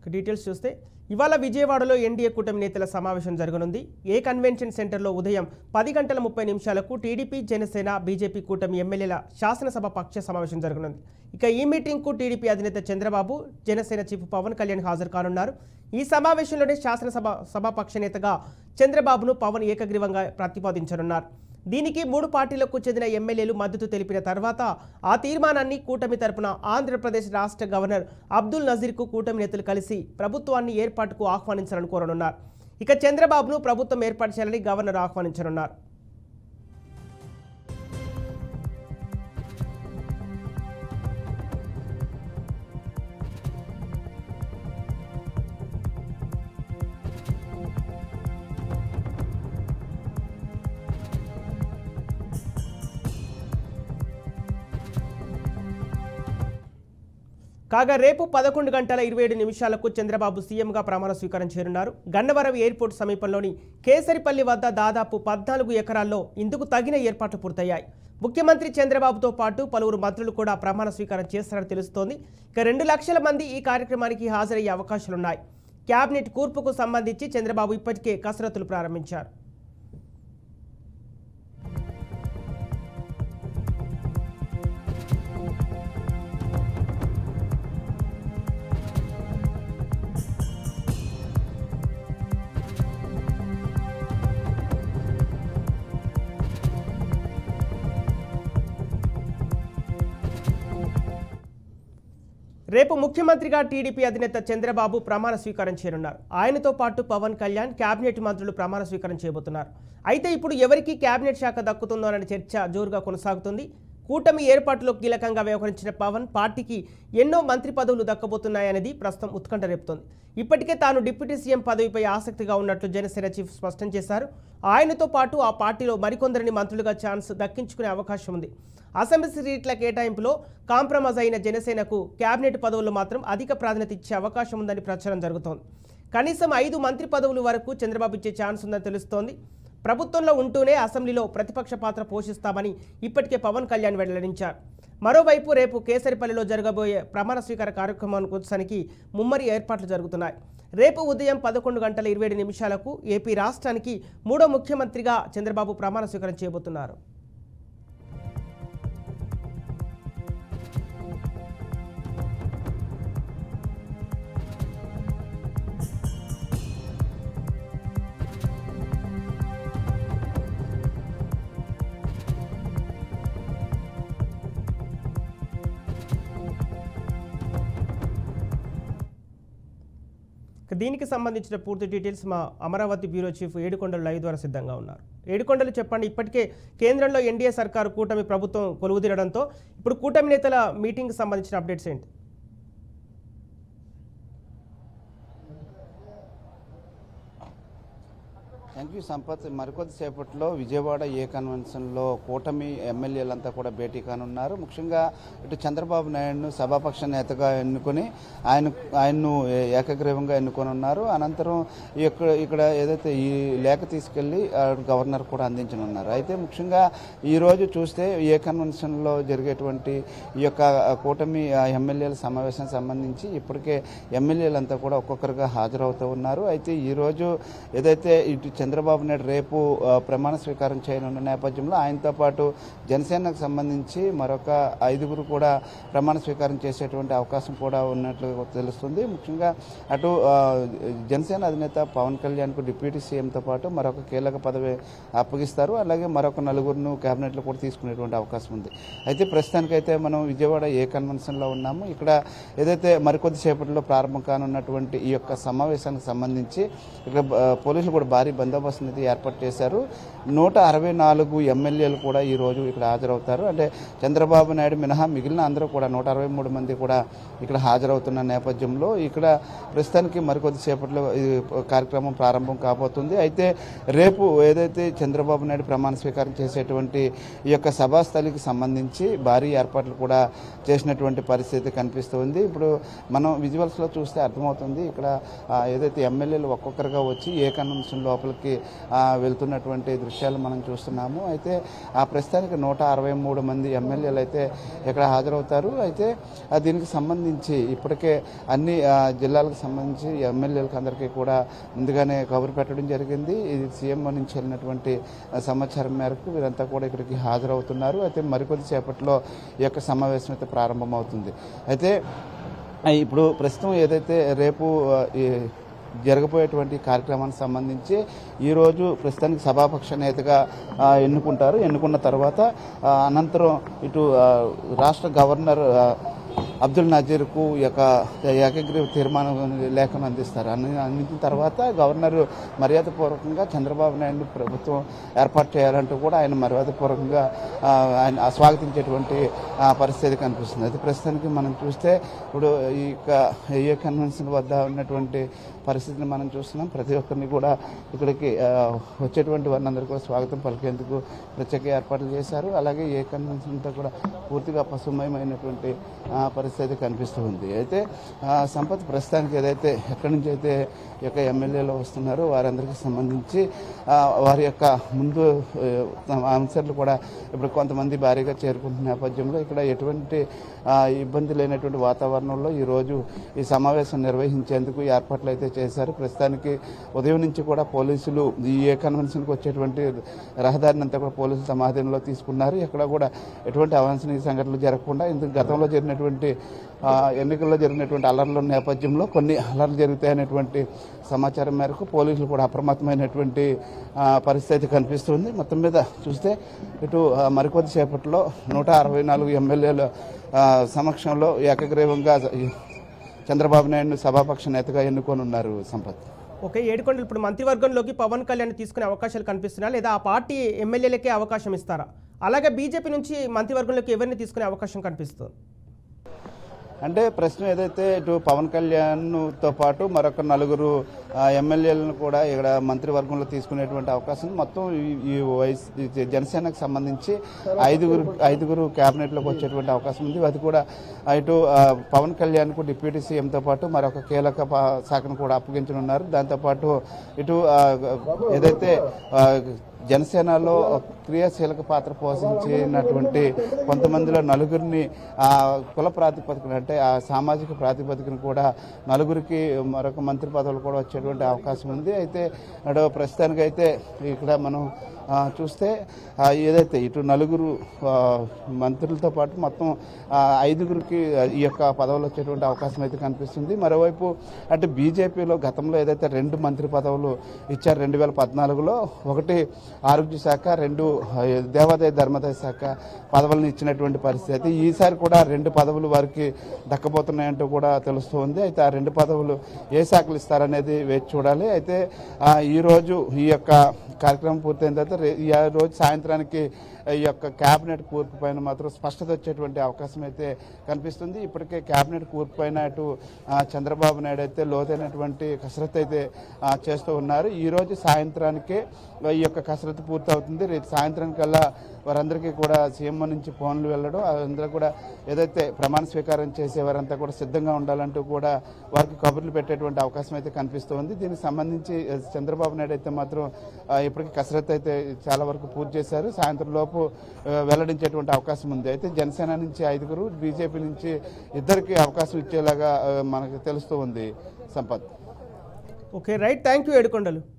ఇక డీటెయిల్స్ చూస్తే ఇవాళ విజయవాడలో ఎన్డీఏ కూటమి నేతల సమావేశం జరగనుంది ఏ కన్వెన్షన్ సెంటర్లో ఉదయం పది గంటల ముప్పై నిమిషాలకు టీడీపీ జనసేన బీజేపీ కూటమి ఎమ్మెల్యేల శాసనసభ పక్ష సమావేశం జరగనుంది ఇక ఈ మీటింగ్కు టీడీపీ అధినేత చంద్రబాబు జనసేన చీఫ్ పవన్ కళ్యాణ్ హాజరు కానున్నారు ఈ సమావేశంలోనే శాసనసభ సభాపక్ష నేతగా చంద్రబాబును పవన్ ఏకగ్రీవంగా ప్రతిపాదించనున్నారు దీనికి మూడు పార్టీలకు చెందిన ఎమ్మెల్యేలు మద్దతు తెలిపిన తర్వాత ఆ తీర్మానాన్ని కూటమి తరపున ఆంధ్రప్రదేశ్ రాష్ట్ర గవర్నర్ అబ్దుల్ నజీర్కు కూటమి నేతలు కలిసి ప్రభుత్వాన్ని ఏర్పాటుకు ఆహ్వానించాలని కోరనున్నారు ఇక చంద్రబాబును ప్రభుత్వం ఏర్పాటు చేయాలని గవర్నర్ ఆహ్వానించనున్నారు కాగా రేపు పదకొండు గంటల ఇరవై ఏడు నిమిషాలకు చంద్రబాబు సీఎంగా ప్రమాణ స్వీకారం చేరున్నారు గన్నవరం ఎయిర్పోర్ట్ సమీపంలోని కేసరిపల్లి వద్ద దాదాపు పద్నాలుగు ఎకరాల్లో ఇందుకు తగిన ఏర్పాట్లు పూర్తయ్యాయి ముఖ్యమంత్రి చంద్రబాబుతో పాటు పలువురు మంత్రులు కూడా ప్రమాణ స్వీకారం చేస్తారని తెలుస్తోంది ఇక రెండు లక్షల మంది ఈ కార్యక్రమానికి హాజరయ్యే అవకాశాలున్నాయి క్యాబినెట్ కూర్పుకు సంబంధించి చంద్రబాబు ఇప్పటికే కసరత్తులు ప్రారంభించారు రేపు ముఖ్యమంత్రిగా టీడీపీ అధినేత చంద్రబాబు ప్రమాణ స్వీకారం చేయనున్నారు ఆయనతో పాటు పవన్ కళ్యాణ్ కేబినెట్ మంత్రులు ప్రమాణ స్వీకారం చేయబోతున్నారు అయితే ఇప్పుడు ఎవరికి కేబినెట్ శాఖ దక్కుతుందో అనే చర్చ జోరుగా కొనసాగుతుంది కూటమి ఏర్పాటులో కీలకంగా వ్యవహరించిన పవన్ పార్టీకి ఎన్నో మంత్రి పదవులు దక్కబోతున్నాయనేది ప్రస్తుతం ఉత్కంఠ రేపుతోంది ఇప్పటికే తాను డిప్యూటీ సీఎం పదవిపై ఆసక్తిగా ఉన్నట్లు జనసేన చీఫ్ స్పష్టం చేశారు ఆయనతో పాటు ఆ పార్టీలో మరికొందరిని మంత్రులుగా ఛాన్స్ దక్కించుకునే అవకాశం ఉంది అసెంబ్లీ సీట్ల కేటాయింపులో కాంప్రమైజ్ అయిన జనసేనకు కేబినెట్ పదవులు మాత్రం అధిక ప్రాధాన్యత ఇచ్చే అవకాశం ఉందని ప్రచారం జరుగుతోంది కనీసం ఐదు మంత్రి పదవుల వరకు చంద్రబాబు ఇచ్చే ఛాన్స్ ఉందని తెలుస్తోంది ప్రభుత్వంలో ఉంటూనే అసెంబ్లీలో ప్రతిపక్ష పాత్ర పోషిస్తామని ఇప్పటికే పవన్ కళ్యాణ్ వెల్లడించారు మరోవైపు రేపు కేసరిపల్లిలో జరగబోయే ప్రమాణ స్వీకార కార్యక్రమానికి ముమ్మరి ఏర్పాట్లు జరుగుతున్నాయి రేపు ఉదయం పదకొండు గంటల ఇరవై ఏడు నిమిషాలకు ఏపీ రాష్ట్రానికి మూడో ముఖ్యమంత్రిగా చంద్రబాబు ప్రమాణ స్వీకారం చేయబోతున్నారు ఇక దీనికి సంబంధించిన పూర్తి డీటెయిల్స్ మా Amaravati bureau chief Yedukondalu live ద్వారా సిద్ధంగా ఉన్నారు ఏడుకొండలు చెప్పండి ఇప్పటికే కేంద్రంలో ఎన్డీఏ సర్కారు కూటమి ప్రభుత్వం కొలువుదీరడంతో ఇప్పుడు కూటమి నేతల మీటింగ్కి సంబంధించిన అప్డేట్స్ ఏంటి థ్యాంక్ యూ సంపత్ మరికొద్దిసేపట్లో విజయవాడ ఏ కన్వెన్షన్లో కూటమి ఎమ్మెల్యేలంతా కూడా భేటీ కానున్నారు ముఖ్యంగా ఇటు చంద్రబాబు నాయుడును సభాపక్ష నేతగా ఎన్నుకొని ఆయన ఆయన్ను ఏ- ఏకగ్రీవంగా ఎన్నుకొని ఉన్నారు అనంతరం ఇక్కడ ఇక్కడ ఏదైతే ఈ లేఖ తీసుకెళ్లి ఆ, గవర్నర్ కూడా అందించనున్నారు అయితే ముఖ్యంగా ఈ రోజు చూస్తే ఏ కన్వెన్షన్లో జరిగేటువంటి ఈ యొక్క కూటమి ఆ, ఎమ్మెల్యేల సమావేశానికి సంబంధించి ఇప్పటికే ఎమ్మెల్యేలంతా కూడా ఒక్కొక్కరుగా హాజరవుతూ ఉన్నారు అయితే ఈ రోజు ఏదైతే ఇటు చంద్రబాబు నాయుడు రేపు ఆ, ప్రమాణ స్వీకారం చేయనున్న నేపథ్యంలో ఆయనతో పాటు జనసేనకు సంబంధించి మరొక ఐదుగురు కూడా ప్రమాణ స్వీకారం చేసేటువంటి అవకాశం కూడా ఉన్నట్లు తెలుస్తుంది ముఖ్యంగా అటు ఆ, జనసేన అధినేత పవన్ కళ్యాణ్కు డిప్యూటీ సీఎంతో పాటు మరొక కీలక పదవి అప్పగిస్తారు అలాగే మరొక నలుగురును కేబినెట్లో కూడా తీసుకునేటువంటి అవకాశం ఉంది అయితే ప్రస్తుతానికైతే మనం విజయవాడ ఏ కన్వెన్షన్లో ఉన్నాము ఇక్కడ ఏదైతే మరికొద్ది సేపట్లో ప్రారంభం కానున్నటువంటి ఈ యొక్క సమావేశానికి సంబంధించి ఇక్కడ ఆ, పోలీసులు కూడా భారీ బందోబస్తు అనేది ఏర్పాటు చేశారు నూట అరవై నాలుగు ఎమ్మెల్యేలు కూడా ఈ రోజు ఇక్కడ హాజరవుతారు అంటే చంద్రబాబు నాయుడు మినహా మిగిలిన అందరూ కూడా నూట అరవై మూడు మంది కూడా ఇక్కడ హాజరవుతున్న నేపథ్యంలో ఇక్కడ ప్రస్తుతానికి మరికొద్ది సేపట్లో ఈ కార్యక్రమం ప్రారంభం కాబోతుంది అయితే రేపు ఏదైతే చంద్రబాబు నాయుడు ప్రమాణ స్వీకారం చేసేటువంటి ఈ యొక్క సభాస్థలికి సంబంధించి భారీ ఏర్పాట్లు కూడా చేసినటువంటి పరిస్థితి కనిపిస్తుంది ఇప్పుడు మనం విజువల్స్లో చూస్తే అర్థమవుతుంది ఇక్కడ ఆ, ఏదైతే ఎమ్మెల్యేలు ఒక్కొక్కరుగా వచ్చి ఏ కన్వెన్షన్ లోపలికి ఆ, వెళ్తున్నటువంటి దృశ్యం దృశ్యాలు మనం చూస్తున్నాము అయితే ఆ ప్రస్తుతానికి నూట అరవై మూడు మంది ఎమ్మెల్యేలు అయితే ఇక్కడ హాజరవుతారు అయితే ఆ దీనికి సంబంధించి ఇప్పటికే అన్ని ఆ, జిల్లాలకు సంబంధించి ఎమ్మెల్యేలకు అందరికీ కూడా ముందుగానే కబురు పెట్టడం జరిగింది ఇది సీఎం నుంచి వెళ్ళినటువంటి ఆ, సమాచారం మేరకు వీరంతా కూడా ఇక్కడికి హాజరవుతున్నారు అయితే మరికొద్ది సేపట్లో ఈ యొక్క సమావేశం అయితే ప్రారంభమవుతుంది అయితే ఆ, ఇప్పుడు ప్రస్తుతం ఏదైతే రేపు ఆ, ఈ జరగబోయేటువంటి కార్యక్రమానికి సంబంధించి ఈరోజు ప్రస్తుతానికి సభాపక్ష నేతగా ఆ, ఎన్నుకుంటారు ఎన్నుకున్న తర్వాత ఆ, అనంతరం ఇటు ఆ, రాష్ట్ర గవర్నర్ ఆ, అబ్దుల్ నజీర్కు ఈ యొక్క ఏకగ్రీవ తీర్మానం లేఖను అందిస్తారు అన్ని అందించిన తర్వాత గవర్నర్ మర్యాదపూర్వకంగా చంద్రబాబు నాయుడు ప్రభుత్వం ఏర్పాటు చేయాలంటూ కూడా ఆయన మర్యాదపూర్వకంగా ఆ, ఆయన స్వాగతించేటువంటి ఆ, పరిస్థితి కనిపిస్తుంది అయితే ప్రస్తుతానికి మనం చూస్తే ఇప్పుడు ఈ యొక్క ఏ కన్వెన్షన్ వద్ద ఉన్నటువంటి పరిస్థితిని మనం చూస్తున్నాం ప్రతి ఒక్కరిని కూడా ఇక్కడికి ఆ, వచ్చేటువంటి వారిని అందరూ కూడా స్వాగతం పలికేందుకు ప్రత్యేక ఏర్పాట్లు చేశారు అలాగే ఏ కన్వెన్షన్ అంతా కూడా పూర్తిగా పశుమయమైనటువంటి ఆ, పరిస్థితి కనిపిస్తూ ఉంది అయితే ఆ, సంపత్ ప్రస్తుతానికి ఏదైతే ఎక్కడి నుంచి అయితే ఈ యొక్క ఎమ్మెల్యేలు వస్తున్నారో వారందరికీ సంబంధించి ఆ, వారి యొక్క ముందు ఆ, తమ ఆన్సర్లు కూడా ఇప్పుడు కొంతమంది భారీగా చేరుకుంటున్న నేపథ్యంలో ఇక్కడ ఎటువంటి ఆ, ఇబ్బంది లేనటువంటి వాతావరణంలో ఈరోజు ఈ సమావేశం నిర్వహించేందుకు ఏర్పాట్లు అయితే చేశారు ప్రస్తుతానికి ఉదయం నుంచి కూడా పోలీసులు ఈ ఏ కన్వెన్షన్కి వచ్చేటువంటి రహదారిని అంతా కూడా పోలీసులు తమ ఆధీనంలో తీసుకున్నారు ఎక్కడ కూడా ఎటువంటి అవాంఛనీయ సంఘటనలు జరగకుండా ఇందుకు గతంలో జరిగినటువంటి ఆ, ఎన్నికల్లో జరిగినటువంటి అల్లర్ల నేపథ్యంలో కొన్ని అల్లర్లు జరుగుతాయనేటువంటి సమాచారం మేరకు పోలీసులు కూడా అప్రమత్తమైనటువంటి ఆ, పరిస్థితి కనిపిస్తుంది మొత్తం మీద చూస్తే ఇటు ఆ, మరికొద్ది సేపట్లో నూట అరవై నాలుగు ఎమ్మెల్యేల ఆ, సమక్షంలో ఏకగ్రీవంగా చంద్రబాబు నాయుడు సభాపక్ష నేతగా ఎన్నుకోనున్నారు సంపత్ ఓకే ఏడుకొండలు ఇప్పుడు మంత్రివర్గంలోకి పవన్ కళ్యాణ్ తీసుకునే అవకాశాలు కనిపిస్తున్నాయా లేదా ఆ పార్టీ ఎమ్మెల్యేలకే అవకాశం ఇస్తారా అలాగే బీజేపీ నుంచి మంత్రివర్గంలోకి ఎవరిని తీసుకునే అవకాశం కనిపిస్తుంది అంటే ప్రశ్న ఏదైతే ఇటు పవన్ కళ్యాణ్తో పాటు మరొక నలుగురు ఆ, ఎమ్మెల్యేలను కూడా ఇక్కడ మంత్రివర్గంలో తీసుకునేటువంటి అవకాశం ఉంది. మొత్తం ఈ- ఈ వైస్ ఈ జనసేనకు సంబంధించి ఐదుగురు ఐదుగురు క్యాబినెట్లోకి వచ్చేటువంటి అవకాశం ఉంది అది కూడా ఆ, ఇటు ఆ, పవన్ కళ్యాణ్కు డిప్యూటీ సీఎంతో పాటు మరొక కీలక పా- శాఖను కూడా అప్పగించనున్నారు దాంతోపాటు ఇటు ఆ, ఏదైతే ఆ, జనసేనలో క్రియాశీలక పాత్ర పోషించినటువంటి కొంతమందిలో నలుగురిని ఆ కుల ప్రాతిపదికన అంటే ఆ సామాజిక ప్రాతిపదికన కూడా నలుగురికి మరొక మంత్రి పదవులు కూడా వచ్చేటువంటి అవకాశం ఉంది అయితే అటు ప్రస్తుతానికైతే ఇక్కడ మనం ఆ, చూస్తే ఆ, ఏదైతే ఇటు నలుగురు ఆ, మంత్రులతో పాటు మొత్తం ఆ, ఐదుగురికి ఈ యొక్క పదవులు వచ్చేటువంటి అవకాశం అయితే కనిపిస్తుంది మరోవైపు అటు బీజేపీలో గతంలో ఏదైతే రెండు మంత్రి పదవులు ఇచ్చారు రెండు వేల పద్నాలుగులో ఒకటి ఆరోగ్య శాఖ రెండు ఆ, దేవాదాయ ధర్మాదాయ శాఖ పదవులను ఇచ్చినటువంటి పరిస్థితి అయితే ఈసారి కూడా రెండు పదవులు వారికి దక్కబోతున్నాయంటూ కూడా తెలుస్తుంది అయితే ఆ రెండు పదవులు ఏ శాఖలు ఇస్తారనేది వేచి చూడాలి అయితే ఆ, ఈరోజు ఈ యొక్క కార్యక్రమం పూర్తయిన తర్వాత రే- ఈ రోజు సాయంత్రానికి ఈ యొక్క క్యాబినెట్ కూర్పు పైన మాత్రం స్పష్టత వచ్చేటువంటి అవకాశం అయితే కనిపిస్తుంది ఇప్పటికే క్యాబినెట్ కూర్పు పైన అటు ఆ, చంద్రబాబు నాయుడు అయితే లోతైనటువంటి కసరత్తు అయితే ఆ, చేస్తూ ఉన్నారు ఈ రోజు సాయంత్రానికే ఈ యొక్క కసరత్తు పూర్తి అవుతుంది రేపు సాయంత్రానికల్లా వారందరికీ కూడా సీఎం నుంచి ఫోన్లు వెళ్ళడం అందరూ కూడా ఏదైతే ప్రమాణ స్వీకారం చేసేవారంతా కూడా సిద్ధంగా ఉండాలంటూ కూడా వారికి కబుర్లు పెట్టేటువంటి అవకాశం అయితే కనిపిస్తుంది దీనికి సంబంధించి ఆ, చంద్రబాబు నాయుడు అయితే మాత్రం ఆ, ఇప్పటికీ కసరత్తు అయితే చాలా వరకు పూర్తి చేశారు సాయంత్రం లోపు ఆ, వెల్లడించేటువంటి అవకాశం ఉంది అయితే జనసేన నుంచి ఐదుగురు బీజేపీ నుంచి ఇద్దరికి అవకాశం ఇచ్చేలాగా ఆ, మనకు తెలుస్తూ ఉంది Sampath okay right thank you Yedukondalu